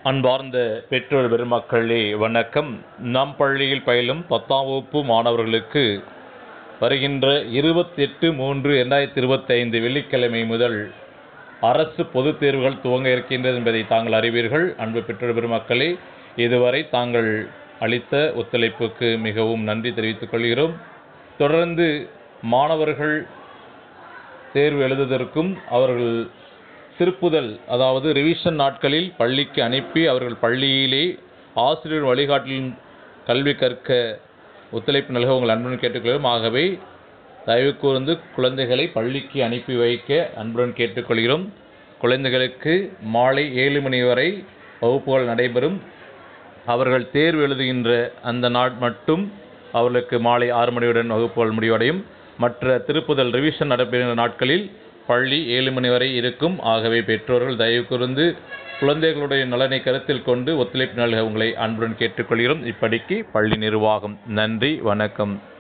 அன்பார்ந்த பெற்றோர் பெருமக்களே வணக்கம் நம் பள்ளியில் பயிலும் பத்தாம் வகுப்பு மாணவர்களுக்கு வருகின்ற இருபத்தெட்டு மூன்று இரண்டாயிரத்தி இருபத்தைந்து வெள்ளிக்கிழமை முதல் அரசு பொதுத் தேர்வுகள் துவங்க இருக்கின்றது என்பதை தாங்கள் அறிவீர்கள் அன்பு பெற்றோர் பெருமக்களே இதுவரை தாங்கள் அளித்த ஒத்துழைப்புக்கு மிகவும் நன்றி தெரிவித்துக் கொள்கிறோம் தொடர்ந்து மாணவர்கள் தேர்வு எழுதுவதற்கும் அவர்கள் திருப்புதல் அதாவது ரிவிஷன் நாட்களில் பள்ளிக்கு அனுப்பி அவர்கள் பள்ளியிலே ஆசிரியர் வழிகாட்டிலும் கல்வி கற்க ஒத்துழைப்பு நல்க உங்கள் அன்புடன் கேட்டுக்கொள்கிறோம் ஆகவே தயவு கூர்ந்து குழந்தைகளை பள்ளிக்கு அனுப்பி வைக்க அன்புடன் கேட்டுக்கொள்கிறோம் குழந்தைகளுக்கு மாலை ஏழு மணி வரை வகுப்புகள் நடைபெறும் அவர்கள் தேர்வு எழுதுகின்ற அந்த நாள் மட்டும் அவர்களுக்கு மாலை ஆறு மணியுடன் வகுப்புகள் முடிவடையும் மற்ற திருப்புதல் ரிவிஷன் நடைபெறுகின்ற நாட்களில் பள்ளி ஏழு மணி வரை இருக்கும் ஆகவே பெற்றோர்கள் தயவு கூர்ந்து குழந்தைகளுடைய நலனை கருத்தில் கொண்டு ஒத்துழைப்பு நல்க உங்களை அன்புடன் கேட்டுக்கொள்கிறோம் இப்படிக்கு பள்ளி நிர்வாகம் நன்றி வணக்கம்